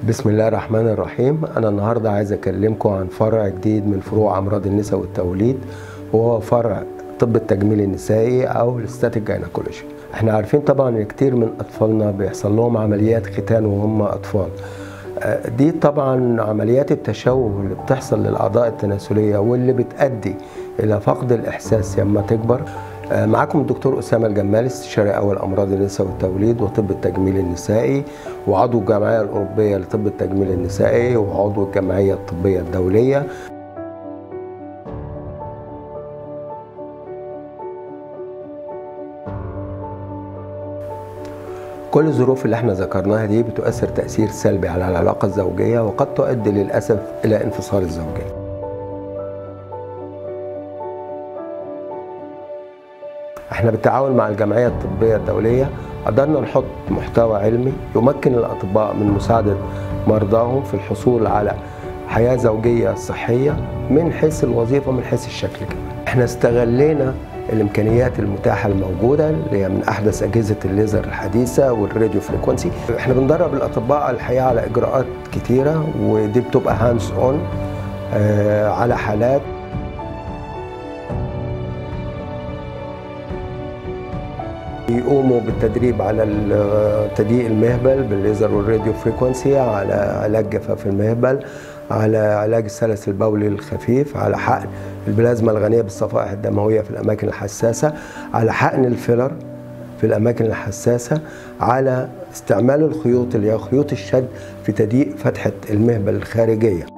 بسم الله الرحمن الرحيم انا النهارده عايز اكلمكم عن فرع جديد من فروع امراض النساء والتوليد وهو فرع طب التجميل النسائي او الستاتيك جاينكولوجي احنا عارفين طبعا ان كتير من اطفالنا بيحصل لهم عمليات ختان وهم اطفال دي طبعا عمليات التشوه اللي بتحصل للاعضاء التناسليه واللي بتؤدي الى فقد الاحساس لما تكبر معاكم الدكتور اسامه الجمال استشاري اول امراض النساء والتوليد وطب التجميل النسائي وعضو الجمعيه الاوروبيه لطب التجميل النسائي وعضو الجمعيه الطبيه الدوليه كل الظروف اللي احنا ذكرناها دي بتؤثر تأثير سلبي على العلاقة الزوجية وقد تؤدي للأسف إلى انفصال الزوجين احنا بالتعاون مع الجمعية الطبية الدولية قدرنا نحط محتوى علمي يمكن الأطباء من مساعدة مرضاهم في الحصول على حياة زوجية صحية من حيث الوظيفة ومن حيث الشكل كمان احنا استغلينا الامكانيات المتاحه الموجوده اللي هي من احدث اجهزه الليزر الحديثه والراديو فريكونسي احنا بندرب الاطباء الحقيقه على اجراءات كتيره ودي بتبقى هاندز اون آه على حالات يقوموا بالتدريب على تضييق المهبل بالليزر والراديو فريكونسي على علاج جفاف المهبل على علاج السلس البولي الخفيف على حقن البلازما الغنيه بالصفائح الدمويه في الاماكن الحساسه على حقن الفيلر في الاماكن الحساسه على استعمال الخيوط اللي هي خيوط الشد في تضييق فتحه المهبل الخارجيه